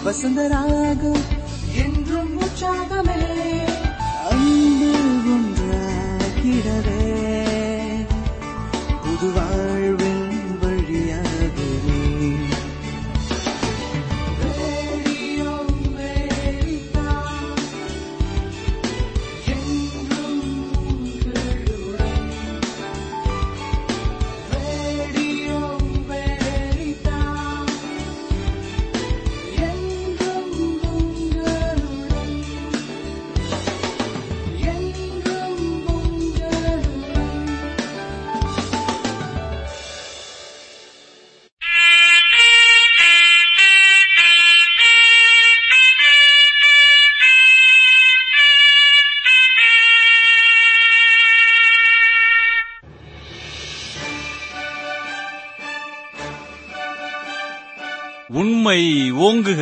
வசந்தராகம் என்றும் உற்சாகமே அன்பு ஒன்றாகிடவே புது வாழ்வின் வழியாகவே ரேடியோ அமெரிக்கா, என்றும் உங்களுடன். ரேடியோ அமெரிக்கா, என்றும் உங்களுடன். என்றும் உங்களுடன். உண்மை ஓங்குக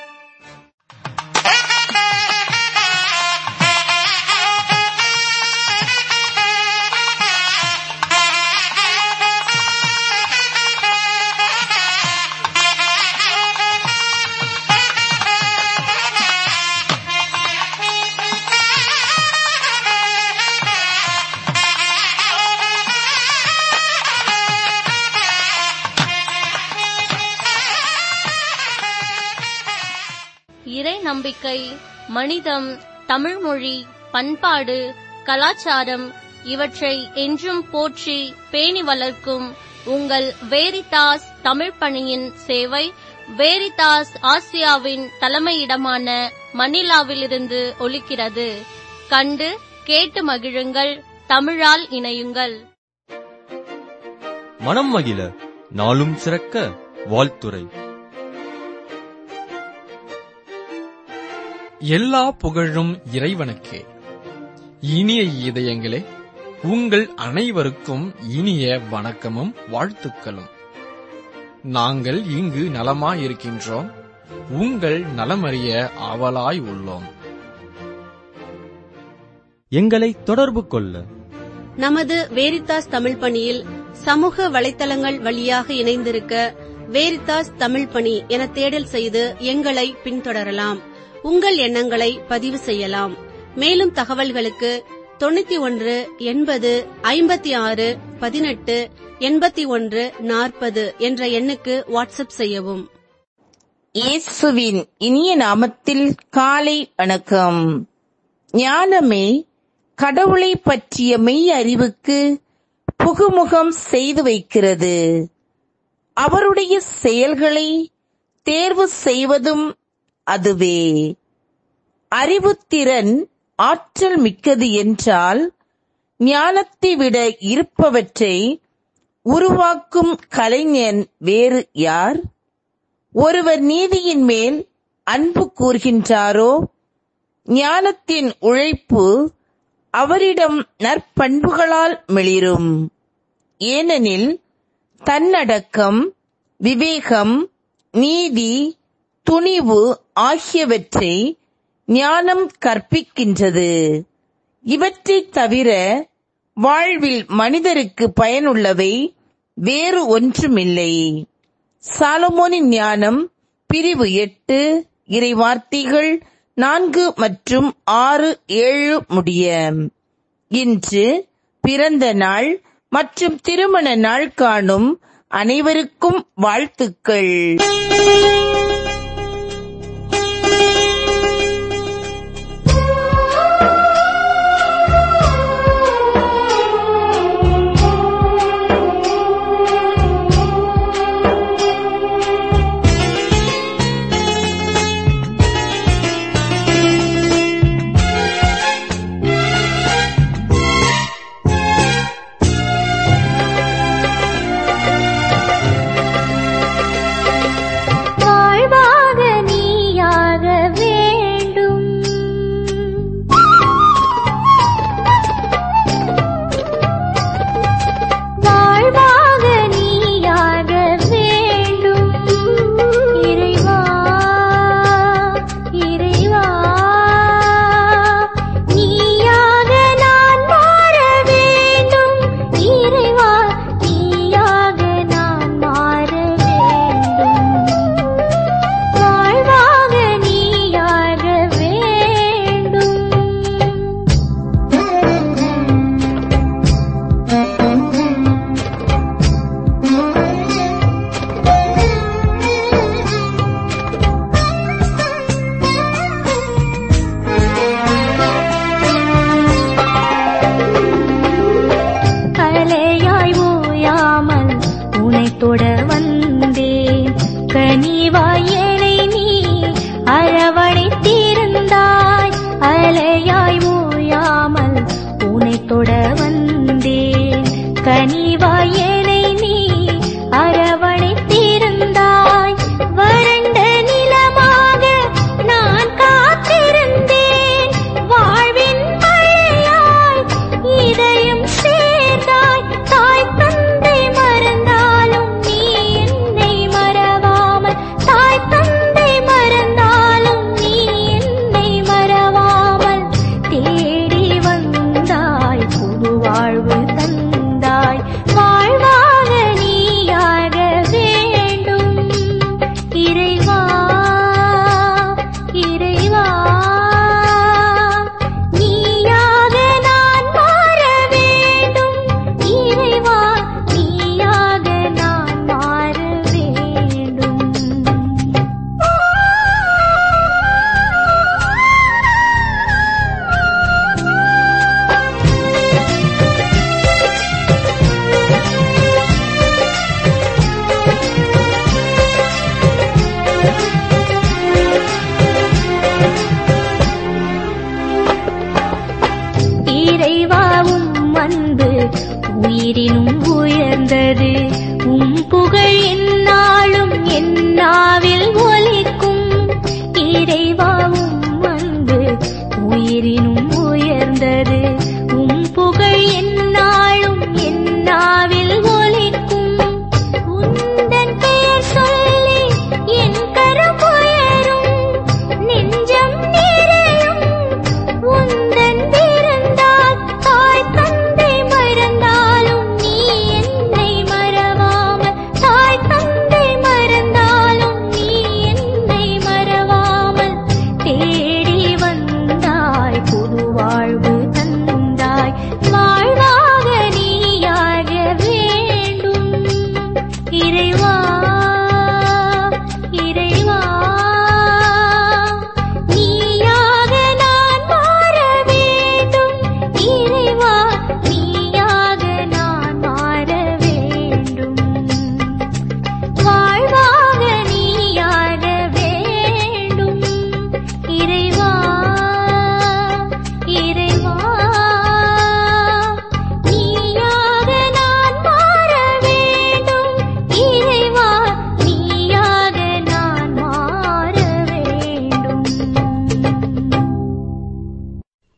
இறை நம்பிக்கை மனிதம் தமிழ்மொழி பண்பாடு கலாச்சாரம் இவற்றை என்றும் போற்றி பேணி வளர்க்கும் உங்கள் வேரிதாஸ் தமிழ் பணியின் சேவை வேரிதாஸ் ஆசியாவின் தலைமையிடமான மணிலாவிலிருந்து ஒலிக்கிறது கண்டு கேட்டு மகிழுங்கள் தமிழால் இணையுங்கள் மனம் மகிழ நாளும் சிறக்க வாழ்த்துரை எல்லா புகழும் இறைவனுக்கே இனிய இதயங்களே உங்கள் அனைவருக்கும் இனிய வணக்கமும் வாழ்த்துக்களும் நாங்கள் இங்கு நலமாயிருக்கின்றோம் உங்கள் நலமறிய ஆவலாய் உள்ளோம் எங்களை தொடர்பு கொள்ள நமது வேரித்தாஸ் தமிழ் பணியில் சமூக வலைத்தளங்கள் வழியாக இணைந்திருக்க வேரித்தாஸ் தமிழ் பணி என தேடல் செய்து எங்களை பின்தொடரலாம் உங்கள் எண்ணங்களை பதிவு செய்யலாம் மேலும் தகவல்களுக்கு தொண்ணூத்தி ஒன்று எண்பது ஐம்பத்தி ஆறு பதினெட்டு எண்பத்தி ஒன்று நாற்பது என்ற எண்ணுக்கு வாட்ஸ்அப் செய்யவும் இயேசுவின் இனிய நாமத்தில் காலை வணக்கம் ஞானமே கடவுளை பற்றிய மெய் அறிவுக்கு புகுமுகம் செய்து வைக்கிறது அவருடைய செயல்களை தேர்வு செய்வதும் அதுவே அறிவுத்திறன் ஆற்றல் மிக்கது என்றால் ஞானத்தை விட இருப்பவற்றை உருவாக்கும் கலைஞன் வேறு யார் ஒருவர் நீதியின் மேல் அன்பு கூர்கின்றாரோ ஞானத்தின் உழைப்பு அவரிடம் நற்பண்புகளால் மிளிரும் ஏனெனில் தன்னடக்கம் விவேகம் நீதி துணிவு ஆகியவற்றை ஞானம் கற்பிக்கின்றது இவற்றைத் தவிர வாழ்வில் மனிதருக்கு பயனுள்ளவை வேறு ஒன்றுமில்லை சாலமோனின் ஞானம் பிரிவு எட்டு இறைவார்த்தைகள் நான்கு மற்றும் ஆறு ஏழு முடிய இன்று பிறந்த நாள் மற்றும் திருமண நாள் காணும் அனைவருக்கும் வாழ்த்துக்கள் ஆ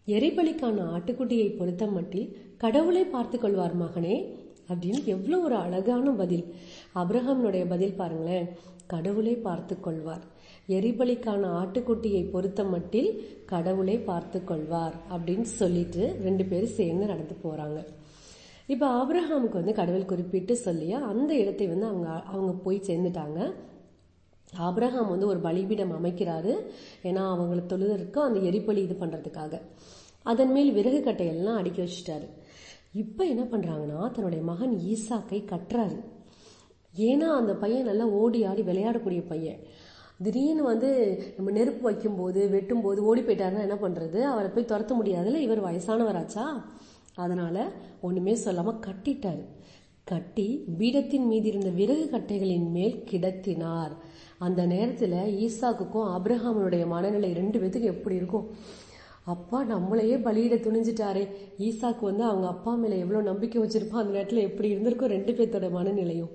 எரிபலிக்கான ஆட்டுக்குட்டியை பொறுத்த மட்டில் கடவுளை பார்த்துக் கொள்வார் மகனே அப்படின்னு எவ்வளோ ஒரு அழகான பதில் அப்ரஹாம்னுடைய பதில் பாருங்களேன் கடவுளை பார்த்து கொள்வார் எரிபலிக்கான ஆட்டுக்குட்டியை பொறுத்த மட்டில் கடவுளை பார்த்து கொள்வார் அப்படின்னு சொல்லிட்டு ரெண்டு பேரும் சேர்ந்து நடந்து போறாங்க இப்போ ஆபிரஹாமுக்கு வந்து கடவுள் குறிப்பிட்டு சொல்லியா அந்த இடத்தை வந்து அவங்க அவங்க போய் சேர்ந்துட்டாங்க ஆபிரகாம் வந்து ஒரு பலிபீடம் அமைக்கிறாரு ஏன்னா அவங்களுக்கு தொழுதற்கு அந்த எரிபலி இது பண்றதுக்காக அதன் மேல் விறகு கட்டையெல்லாம் அடுக்கி வச்சுட்டாரு இப்போ என்ன பண்றாங்கன்னா தன்னுடைய மகன் ஈசாக்கை கட்டுறாரு ஏன்னா அந்த பையன் நல்லா ஓடி ஆடி விளையாடக்கூடிய பையன் திடீர்னு வந்து நம்ம நெருப்பு வைக்கும்போது வெட்டும்போது ஓடி போயிட்டாருன்னா என்ன பண்றது அவரை போய் துரத்த முடியாதுல்ல இவர் வயசானவராச்சா அதனால ஒண்ணுமே சொல்லாம கட்டிட்டாரு கட்டி பீடத்தின் மீது இருந்த விறகு கட்டைகளின் மேல் கிடத்தினார் அந்த நேரத்துல ஈசாக்குக்கும் ஆபிரகாமனுடைய மனநிலை ரெண்டு பேத்துக்கும் எப்படி இருக்கும் அப்பா நம்மளையே பலியிட துணிஞ்சிட்டாரே ஈசாக்கு வந்து அவங்க அப்பா மேல எவ்வளவு நம்பிக்கை வச்சிருப்பா அந்த நேரத்துல எப்படி இருந்திருக்கும் ரெண்டு பேர்த்தோட மனநிலையும்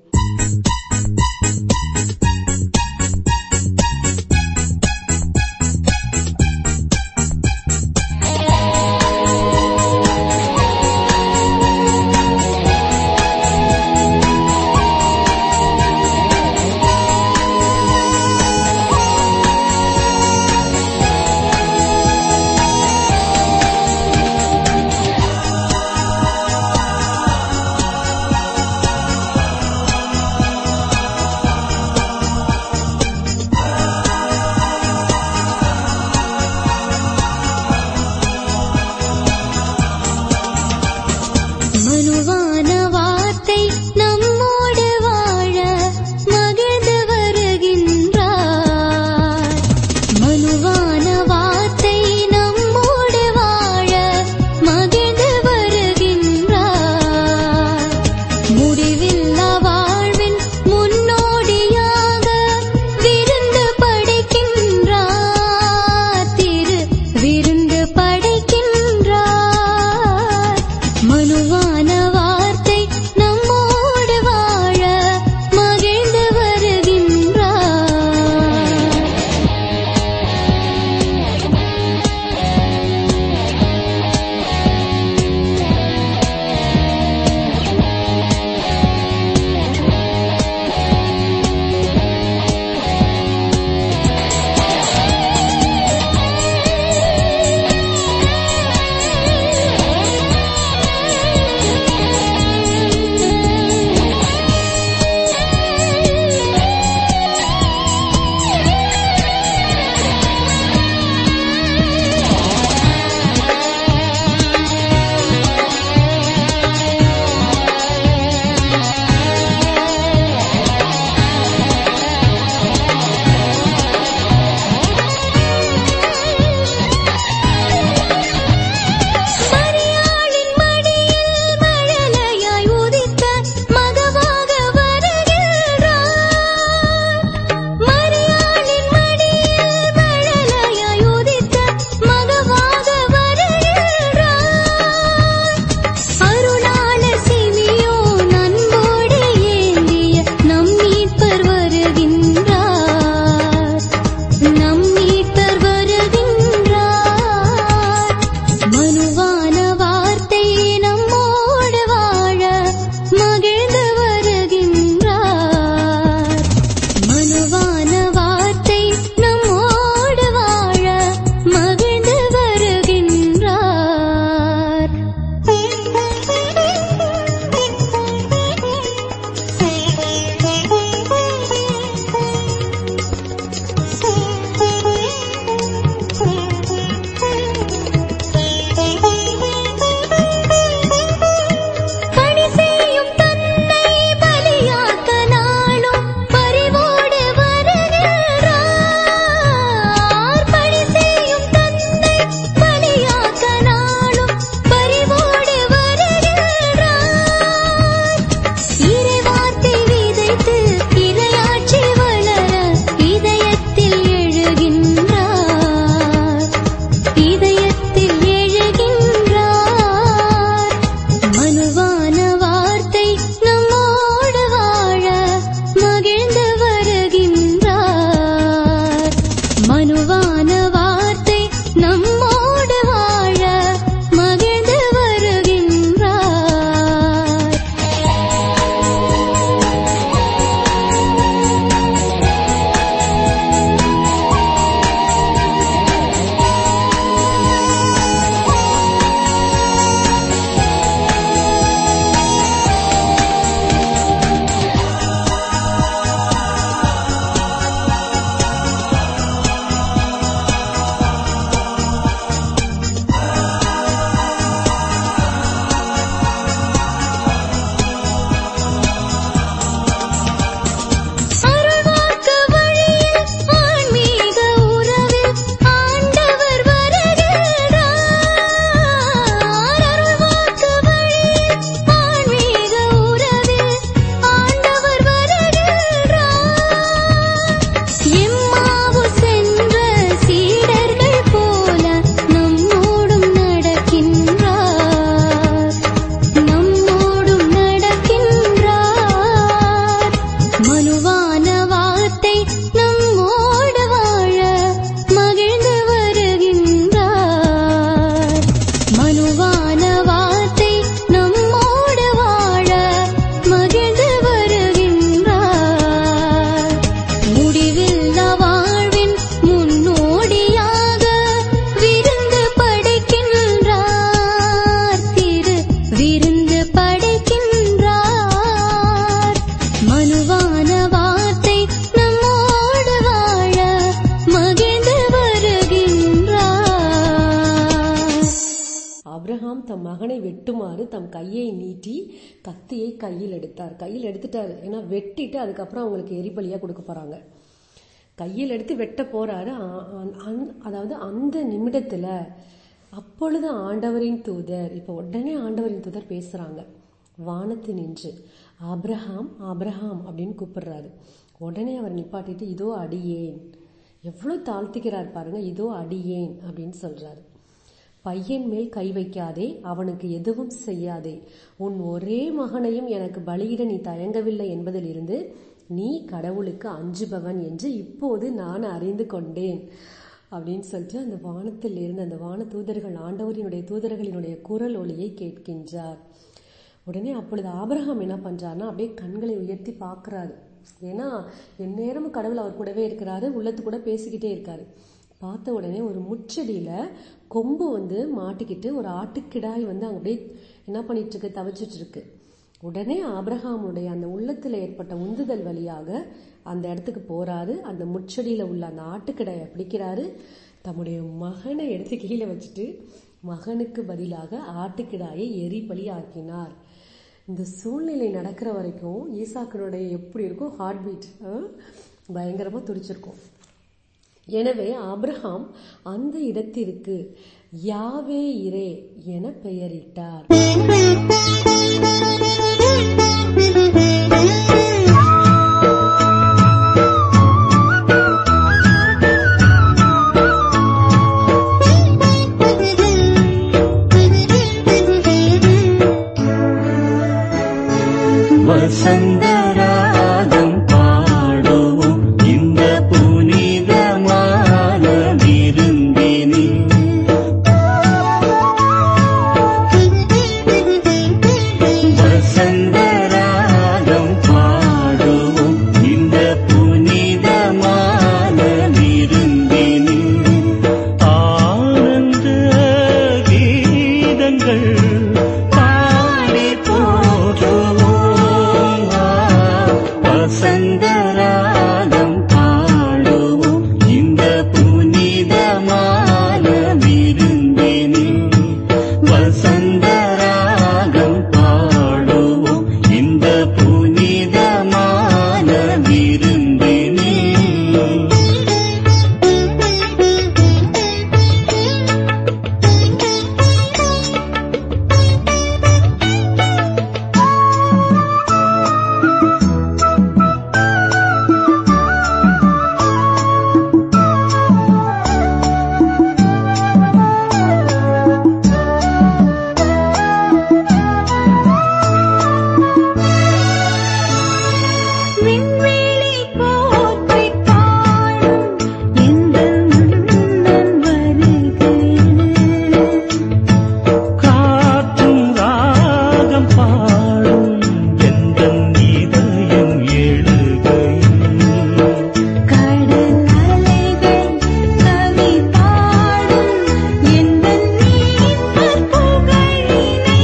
மனுவான வார்த்தை நம்மோடு வாழ மகிழ்ந்து வருகின்றார் மனுவான வார்த்தை நம்மோடு வாழ மகிழ்ந்து வருகின்றார் முடிவில்லா வாழ்வின் முன்னோடியாக விருந்து படைக்கின்றார் திரு விருந்து படைக்கின்றார் மனுவான வார்த்தை நம்மோடு வாழ மகிழ்ந்து வருகின்றார் மரியாளின் மடியில் மழலையாய் உதித்த மகவாக வருகின்றார் மரியாளின் மடியில் மழலையாய் உதித்த மகவாக வருகின்றார் அருளாளர் சிமியோன் அன்போடு ஏந்திய நம் மீட்பர் வருகின்றார் நம் மீட்பர் வருகின்றார் மனுவான வார்த்தை நம்மோடு வாழ மகிழ்ந்து வருகின்றார் மனுவான வார்த்தை நம்மோடு வாழ மகிழ்ந்து வருகின்றார் பணி செய்யும் தன்னை பலியாக்க நாளும் பரிவோடு வருகின்றார் பணி செய்யும் தன்னை பலியாக்க நாளும் பரிவோடு வருகின்றார் இறைவார்த்தை விதைத்து இரையாட்சி வளர இதயத்தில் எழுகின்றார் இதயத்தில் எழுகின்றார் மனுவான வார்த்தை நம்மோடு வாழ மகிழ்ந்து வருகின்றார் மனுவான வார்த்தை நம்மோடு வாழ ஆபிரகாம் தம் மகனை வெட்டுமாறு தம் கையை நீட்டி கத்தியை கையில் எடுத்தார் கையில் எடுத்துட்டாரு ஏன்னா வெட்டிட்டு அதுக்கப்புறம் அவங்களுக்கு எரிபலியா கொடுக்க போறாங்க கையில் எடுத்து வெட்ட போறாரு ஆ- ஆ- அந்த- அதாவது அந்த நிமிடத்துல அப்பொழுது ஆண்டவரின் தூதர் இப்ப உடனே ஆண்டவரின் தூதர் பேசுறாங்க வானத்து நின்று ஆபிரகாம் ஆபிரகாம் அப்படின்னு கூப்பிடுறாரு உடனே அவர் நிப்பாட்டிட்டு இதோ அடியேன் எவ்வளவு தாழ்த்திக்கிறார் பாருங்க இதோ அடியேன் அப்படின்னு சொல்றாரு பையன் மேல் கை வைக்காதே அவனுக்கு எதுவும் செய்யாதே உன் ஒரே மகனையும் எனக்கு பலியிட நீ தயங்கவில்லை என்பதிலிருந்து நீ கடவுளுக்கு அஞ்சுபவன் என்று இப்போது நான் அறிந்து கொண்டேன் அப்படின்னு சொல்லிட்டு அந்த வானத்தில் இருந்து அந்த வான தூதர்கள் ஆண்டவரினுடைய தூதர்களினுடைய குரல் ஒளியை கேட்கின்றார் உடனே அப்பொழுது ஆபிரகாம் என்ன பண்றாருன்னா அப்படியே கண்களை உயர்த்தி பார்க்கறாரு ஏன்னா எந்நேரமும் கடவுள் அவர் கூடவே இருக்கிறாரு உள்ளத்து கூட பேசிக்கிட்டே இருக்காரு பார்த்த உடனே ஒரு முச்செடியில கொம்பு வந்து மாட்டிக்கிட்டு ஒரு ஆட்டுக்கிடாய் வந்து அங்க அப்படியே என்ன பண்ணிட்டு இருக்கு தவிச்சிட்டு இருக்கு உடனே ஆபிரகாமுடைய அந்த உள்ளத்துல ஏற்பட்ட உந்துதல் வழியாக அந்த இடத்துக்கு போறாரு அந்த முச்செடியில உள்ள அந்த ஆட்டுக்கிடாயை பிடிக்கிறாரு தம்முடைய மகனை எடுத்து கீழே வச்சுட்டு மகனுக்கு பதிலாக ஆட்டுக்கிடாயை எரிபலி ஆக்கினார் இந்த சூழ்நிலை நடக்கிற வரைக்கும் ஈசாக்கனுடைய எப்படி இருக்கும் ஹார்ட் பீட் பயங்கரமா துடிச்சிருக்கும் எனவே ஆபிரகாம் அந்த இடத்திற்கு யாவே இரே என பெயரிட்டார் வசந்தராகம் பாடுவோம் இந்த புனிதமான விருந்தினில் வசந்தராகம் பாடுவோம் இந்த புனிதமான விருந்தினில் ஆனந்த கீதங்கள் பாடி போற்றுவோம் வசந்தராகம் பாடுவோம் இந்த புனிதமான விருந்தினில் வசந்தராகம் பாடுவோம் இந்த புனிதமான விருந்தினில் விண்வெளி போற்றிப் பாடும் எங்கள் முன்னன் வருகையில் காற்றும் ராகம் பாடும் எந்தன் இதயம் எழுகையில் கடல் அலைகள் கவி பாடும் எங்கள் மீட்பர் புகழினை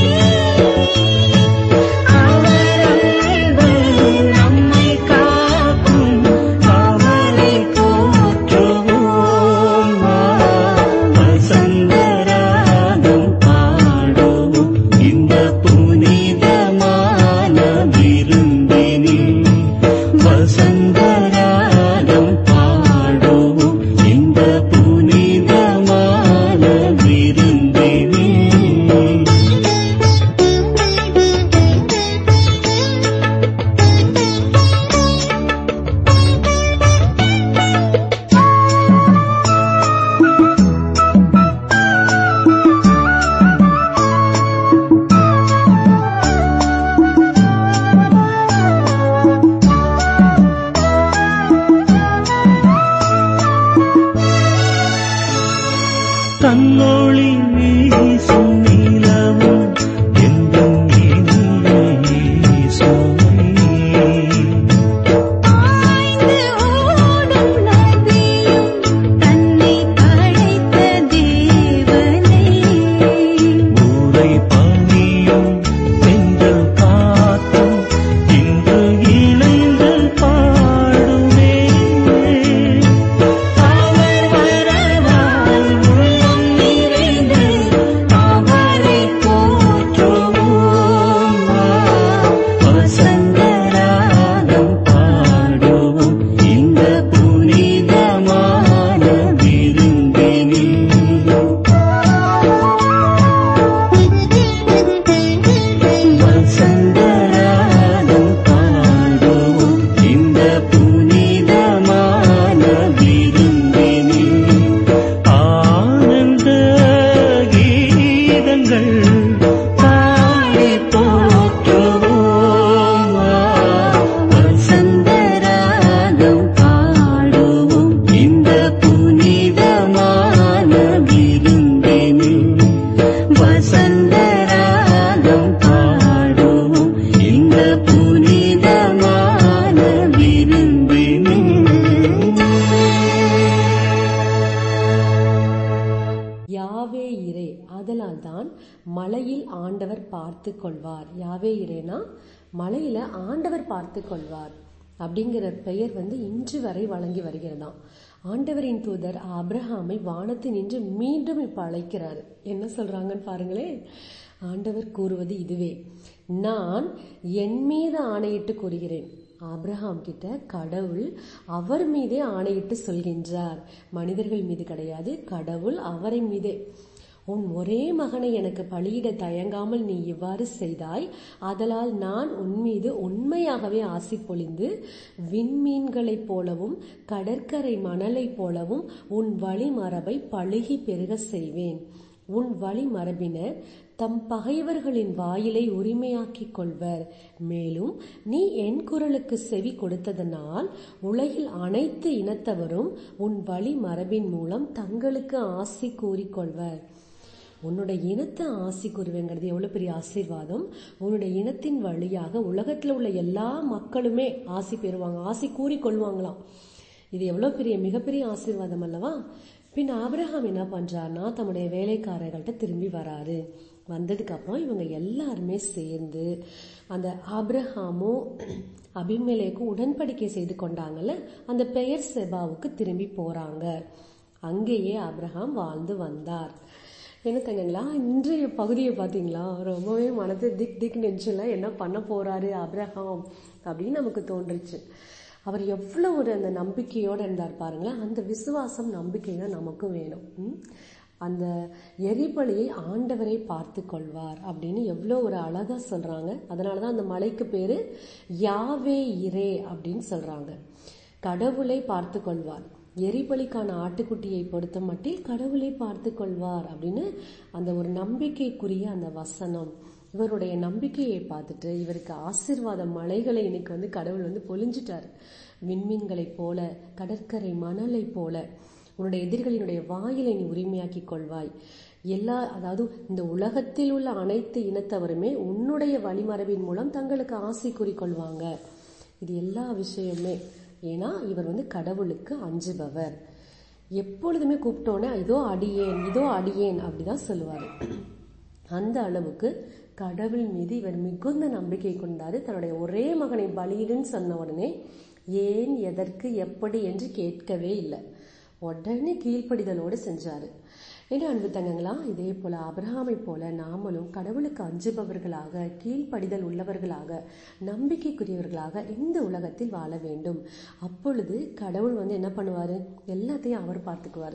அவர் அன்பு நம்மை காக்கும் அவரை போற்றுவோம் வசந்தராகம் பாடுவோம் இந்த புனிதமான விருந்தினில் வசந்தராகம் பாடுவோம் இந்த புனிதமான விருந்தினில் தன்னொளி வீசும் நிலவும் எந்தன் இனிய இயேசுவே. ஆய்ந்து ஓடும் நதியும் தன்னை படைத்த தேவனை ஊரை பணியும் பெண்கள் காத்தும் இன்று இணைந்து பாடுவே அவர் வரவால் உள்ளம் நிறைந்து அவர் யாவே இரே அதனால் தான் மலையில் ஆண்டவர் பார்த்து கொள்வார் யாவே இரேனா மலையில ஆண்டவர் பார்த்து கொள்வார் அப்படிங்கிற பெயர் வந்து இன்று வரை வழங்கி வருகிறதாம் ஆண்டவரின் தூதர் ஆபிரகாமை வானத்து நின்று மீண்டும் இப்ப அழைக்கிறாரு என்ன சொல்றாங்கன்னு பாருங்களேன் ஆண்டவர் கூறுவது இதுவே நான் என் மீது ஆணையிட்டு கூறுகிறேன் ஆபிரகாம் கிட்ட கடவுள் அவர் மீதே ஆணையிட்டு சொல்கின்றார் மனிதர்கள் மீது கிடையாது கடவுள் அவரை மீதே உன் ஒரே மகனை எனக்கு பலியிட தயங்காமல் நீ இவ்வாறு செய்தாய் ஆதலால் நான் உன் மீது உண்மையாகவே ஆசி பொழிந்து விண்மீன்களைப் போலவும் கடற்கரை மணலைப் போலவும் உன் வழிமரபை பழுகி பெருக செய்வேன் உன் வழிமரபினர் தம் பகைவர்களின் வாயிலை உரிமையாக்கிக் கொள்வர் மேலும் நீ என் குரலுக்கு செவி கொடுத்ததனால் உலகில் அனைத்து இனத்தவரும் உன் வழி மரபின் மூலம் தங்களுக்கு ஆசி கூறிக்கொள்வர் உன்னுடைய இனத்தை ஆசி கூறுவேங்கிறது எவ்வளவு பெரிய ஆசீர்வாதம் உன்னுடைய இனத்தின் வழியாக உலகத்துல உள்ள எல்லா மக்களுமே ஆசி பெறுவாங்க ஆசி கூறிக்கொள்வாங்களாம் இது எவ்வளவு பெரிய மிகப்பெரிய ஆசீர்வாதம் அல்லவா பின் ஆபிரகாம் என்ன பண்றாருன்னா தம்முடைய வேலைக்காரர்கள்ட்ட திரும்பி வராரு வந்ததுக்கு அப்புறம் இவங்க எல்லாருமே சேர்ந்து அந்த ஆபிரஹாமும் அபிமேலேக்கும் உடன்படிக்கை செய்து கொண்டாங்கல்ல அந்த பெயர் செபாவுக்கு திரும்பி போறாங்க அங்கேயே ஆபிரகாம் வாழ்ந்து வந்தார் என்ன தங்கங்களா இன்றைய பகுதியை பார்த்தீங்களா ரொம்பவே மனது திக் திக் நெஞ்சில் என்ன பண்ண போறாரு அப்ரஹாம் அப்படின்னு நமக்கு தோன்றுச்சு அவர் எவ்வளவு ஒரு அந்த நம்பிக்கையோடு இருந்தார் பாருங்களேன் அந்த விசுவாசம் நம்பிக்கை தான் நமக்கும் வேணும் ம்? அந்த எரிபலியை ஆண்டவரை பார்த்து கொள்வார் அப்படின்னு எவ்வளோ ஒரு அழகா சொல்றாங்க அதனால தான் அந்த மலைக்கு பேரு யாவே இரே அப்படின்னு சொல்றாங்க கடவுளை பார்த்து கொள்வார் எரிபலிக்கான ஆட்டுக்குட்டியை பொறுத்த மட்டில் கடவுளை பார்த்து கொள்வார் அப்படின்னு அந்த ஒரு நம்பிக்கைக்குரிய அந்த வசனம் இவருடைய நம்பிக்கையை பார்த்துட்டு இவருக்கு ஆசீர்வாத மலைகளை இன்னைக்கு வந்து கடவுள் வந்து பொழிஞ்சிட்டாரு விண்மீன்களைப் போல கடற்கரை மணலை போல உன்னுடைய எதிரிகளினுடைய வாயிலை நீ உரிமையாக்கிக் கொள்வாய் எல்லா அதாவது இந்த உலகத்தில் உள்ள அனைத்து இனத்தவருமே உன்னுடைய வழிமரபின் மூலம் தங்களுக்கு ஆசை கூறிக்கொள்வாங்க இது எல்லா விஷயமே ஏன்னா இவர் வந்து கடவுளுக்கு அஞ்சுபவர் எப்பொழுதுமே கூப்பிட்டோன்னே இதோ அடியேன் இதோ அடியேன் அப்படிதான் சொல்லுவாரு அந்த அளவுக்கு கடவுள் மீது இவர் மிகுந்த நம்பிக்கை கொண்டாரு தன்னுடைய ஒரே மகனை பலியிடுன்னு சொன்ன உடனே ஏன் எதற்கு எப்படி என்று கேட்கவே இல்லை உடனே கீழ்ப்படிதலோடு செஞ்சாரு என்ன அன்பு தங்கங்களா இதே போல அபிரஹாமை போல நாமளும் கடவுளுக்கு அஞ்சுபவர்களாக கீழ்ப்படிதல் உள்ளவர்களாக நம்பிக்கைக்குரியவர்களாக இந்த உலகத்தில் வாழ வேண்டும் அப்பொழுது கடவுள் வந்து என்ன பண்ணுவாரு எல்லாத்தையும் அவர் பார்த்துக்குவார்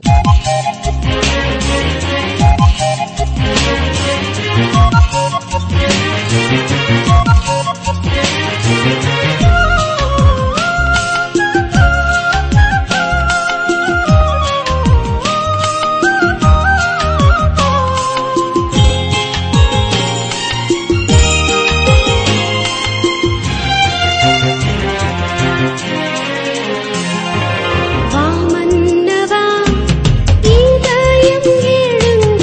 வாமன்னவா இதயம் எழுங்க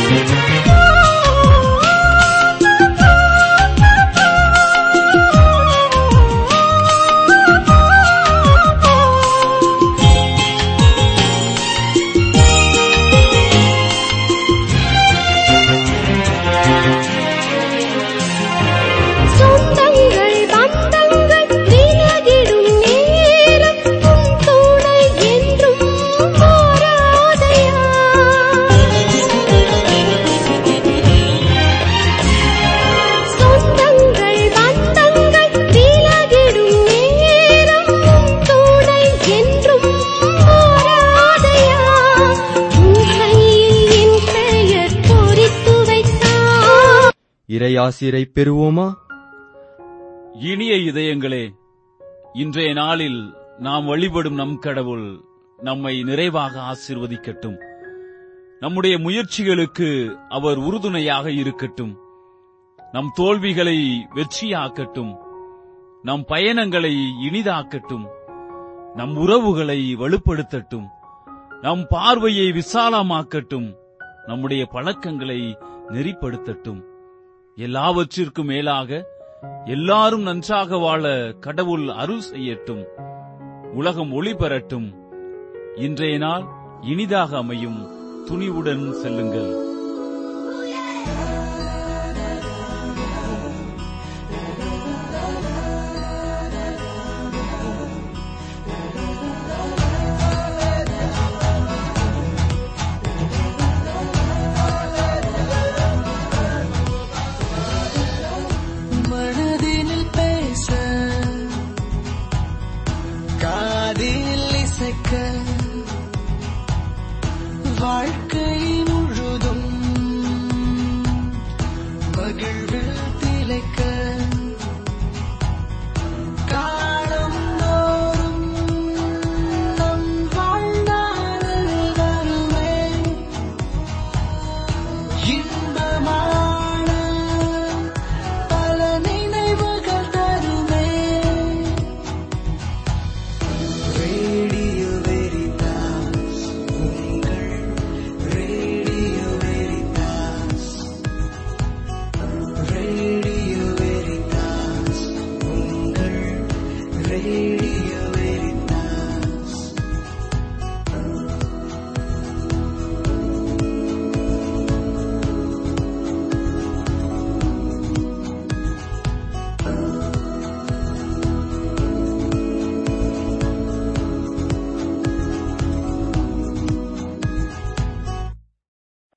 சொந்தங்கள் பந்தங்கள் விலகிடும் நேரம் உன் துணை என்றும் மாறாதையா சொந்தங்கள் பந்தங்கள் விலகிடும் நேரம் உன் துணை என்றும் மாறாதையா உன் கையில் என் பெயர் பொறித்து வைத்தான் இறையாசிரை பெறுவோமா இனிய இதயங்களே இன்றைய நாளில் நாம் வழிபடும் நம் கடவுள் நம்மை நிறைவாக ஆசீர்வதிக்கட்டும் நம்முடைய முயற்சிகளுக்கு அவர் உறுதுணையாக இருக்கட்டும் நம் தோல்விகளை வெற்றியாக்கட்டும் நம் பயணங்களை இனிதாக்கட்டும் நம் உறவுகளை வலுப்படுத்தட்டும் நம் பார்வையை விசாலமாக்கட்டும் நம்முடைய பழக்கங்களை நெறிப்படுத்தட்டும் எல்லாவற்றிற்கும் மேலாக எல்லாரும் நன்றாக வாழ கடவுள் அருள் செய்யட்டும் உலகம் ஒளி பெறட்டும் இன்றைய நாள் இனிதாக அமையும் துணிவுடன் செல்லுங்கள்